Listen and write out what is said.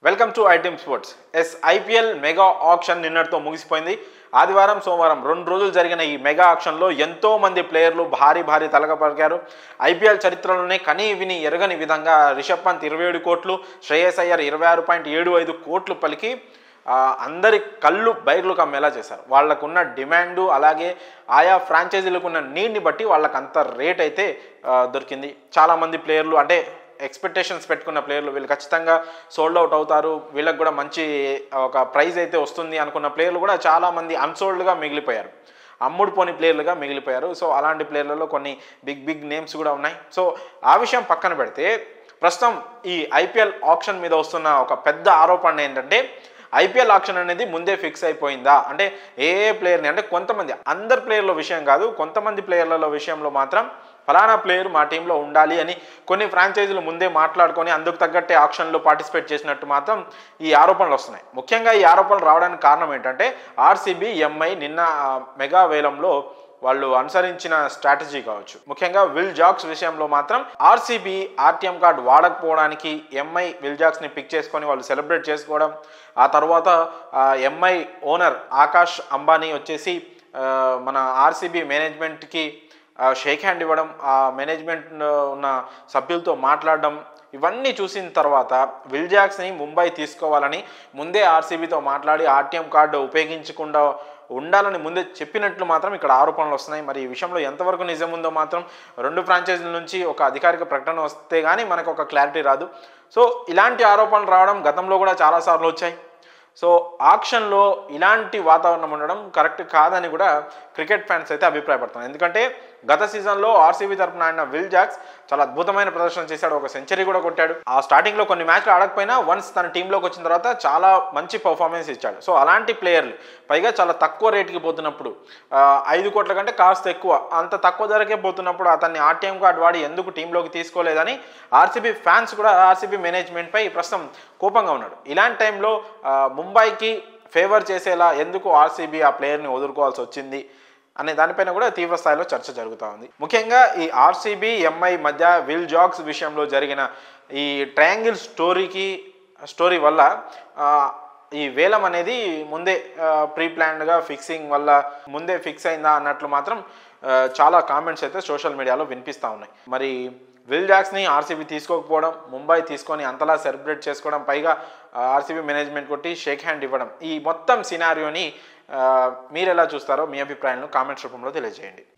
welcome to item sports ఎస్ IPL mega auction నిన్నటితో ముగిసిపోయింది ఆదివారం సోమవారం రెండు రోజులు జరిగిన ఈ మెగా ఆప్షన్లో ఎంతో మంది ప్లేయర్లు భారీ భారీ తలగపలికారు ఐపీఎల్ చరిత్రలోనే కనీ విని ఎరగని విధంగా రిషబ్ పంత్ ఇరవై ఏడు కోట్లు శ్రేయస్ అయ్యర్ ఇరవై ఆరు పాయింట్ ఏడు ఐదు కోట్లు పలికి ఆ, అందరి కళ్ళు బైర్లు కమ్మేలా చేశారు వాళ్ళకున్న డిమాండు అలాగే ఆయా ఫ్రాంచైజీలకు ఉన్న నీడ్ని బట్టి వాళ్ళకి అంత రేట్ అయితే ఆ, దొరికింది చాలామంది ప్లేయర్లు అంటే ఎక్స్పెక్టేషన్స్ పెట్టుకున్న ప్లేయర్లు వీళ్ళు ఖచ్చితంగా సోల్డ్ అవుట్ అవుతారు వీళ్ళకి కూడా మంచి ఒక ప్రైజ్ అయితే వస్తుంది అనుకున్న ప్లేయర్లు కూడా చాలామంది అన్సోల్డ్గా మిగిలిపోయారు అమ్ముడు పోని ప్లేయర్లుగా మిగిలిపోయారు సో అలాంటి ప్లేయర్లలో కొన్ని బిగ్ బిగ్ నేమ్స్ కూడా ఉన్నాయి సో ఆ విషయం పక్కన పెడితే ప్రస్తుతం ఈ ఐపీఎల్ ఆప్షన్ మీద వస్తున్న ఒక పెద్ద ఆరోపణ ఏంటంటే ఐపీఎల్ ఆప్షన్ అనేది ముందే ఫిక్స్ అయిపోయిందా అంటే ఏ ఏ ప్లేయర్ని అంటే కొంతమంది అందరు ప్లేయర్ల విషయం కాదు కొంతమంది ప్లేయర్లలో విషయంలో మాత్రం ఫలానా ప్లేయర్ మా టీంలో ఉండాలి అని కొన్ని ఫ్రాంచైజీలు ముందే మాట్లాడుకొని అందుకు తగ్గట్టే ఆప్షన్లో పార్టిసిపేట్ చేసినట్టు మాత్రం ఈ ఆరోపణలు వస్తున్నాయి ముఖ్యంగా ఈ ఆరోపణలు రావడానికి కారణం ఏంటంటే ఆర్సీబీ ఎంఐ నిన్న ఆ, మెగా వేలంలో వాళ్ళు అనుసరించిన స్ట్రాటజీ కావచ్చు ముఖ్యంగా విల్ జాక్స్ విషయంలో మాత్రం ఆర్సీబీ ఆర్టీఎం కార్డ్ వాడకపోవడానికి ఎంఐ విల్ జాక్స్ ని పిక్ చేసుకొని వాళ్ళు సెలబ్రేట్ చేసుకోవడం ఆ తర్వాత ఎంఐ ఓనర్ ఆకాష్ అంబానీ వచ్చేసి ఆ, మన ఆర్సీబీ మేనేజ్మెంట్కి షేక్ హ్యాండ్ ఇవ్వడం ఆ మేనేజ్మెంట్ ఉన్న సభ్యులతో మాట్లాడడం ఇవన్నీ చూసిన తర్వాత విల్ జాక్స్ని ముంబై తీసుకోవాలని ముందే ఆర్సీబీతో మాట్లాడి ఆర్టీఎం కార్డు ఉపయోగించకుండా ఉండాలని ముందే చెప్పినట్లు మాత్రం ఇక్కడ ఆరోపణలు వస్తున్నాయి మరి ఈ విషయంలో ఎంతవరకు నిజం ఉందో మాత్రం రెండు ఫ్రాంచైజీల నుంచి ఒక అధికారిక ప్రకటన వస్తే కానీ మనకు ఒక క్లారిటీ రాదు సో ఇలాంటి ఆరోపణలు రావడం గతంలో కూడా చాలాసార్లు వచ్చాయి సో ఆక్షన్లో ఇలాంటి వాతావరణం ఉండడం కరెక్ట్ కాదని కూడా క్రికెట్ ఫ్యాన్స్ అయితే అభిప్రాయపడుతున్నారు ఎందుకంటే గత సీజన్లో ఆర్సీబీ తరపున ఆడిన విల్ జాక్స్ చాలా అద్భుతమైన ప్రదర్శన చేశాడు ఒక సెంచరీ కూడా కొట్టాడు ఆ స్టార్టింగ్లో కొన్ని మ్యాచ్లు ఆడకపోయినా వన్స్ తన టీంలోకి వచ్చిన తర్వాత చాలా మంచి పర్ఫార్మెన్స్ ఇచ్చాడు సో అలాంటి ప్లేయర్లు పైగా చాలా తక్కువ రేటుకి పోతున్నప్పుడు ఆ, ఐదు కోట్ల కంటే కాస్త ఎక్కువ అంత తక్కువ ధరకే పోతున్నప్పుడు అతన్ని ఆర్టీఎం కార్డు వాడి ఎందుకు టీంలోకి తీసుకోలేదని ఆర్సీబీ ఫ్యాన్స్ కూడా ఆర్సీబీ మేనేజ్మెంట్పై ప్రస్తుతం కోపంగా ఉన్నాడు ఇలాంటి టైంలో ఆ, ముంబైకి ఫేవర్ చేసేలా ఎందుకు ఆర్సీబీ ఆ ప్లేయర్ని వదులుకోవాల్సి వచ్చింది అనే దానిపైన కూడా తీవ్ర స్థాయిలో చర్చ జరుగుతూ ఉంది ముఖ్యంగా ఈ ఆర్సీబీ ఎంఐ మధ్య విల్ జాగ్స్ విషయంలో జరిగిన ఈ ట్రయాంగిల్ స్టోరీకి స్టోరీ వల్ల ఆ, ఈ వేలం అనేది ముందే ప్రీ ప్లాన్డ్గా ఫిక్సింగ్ వల్ల ముందే ఫిక్స్ అయిందా అన్నట్లు మాత్రం ఆ, చాలా కామెంట్స్ అయితే సోషల్ మీడియాలో వినిపిస్తూ ఉన్నాయి మరి విల్ జాక్స్ని ఆర్సీబీ తీసుకోకపోవడం ముంబై తీసుకొని అంతలా సెలబ్రేట్ చేసుకోవడం పైగా ఆర్సీబీ మేనేజ్మెంట్ కొట్టి షేక్ హ్యాండ్ ఇవ్వడం ఈ మొత్తం సినారియోని మీరు ఎలా చూస్తారో మీ అభిప్రాయాలను కామెంట్స్ రూపంలో తెలియజేయండి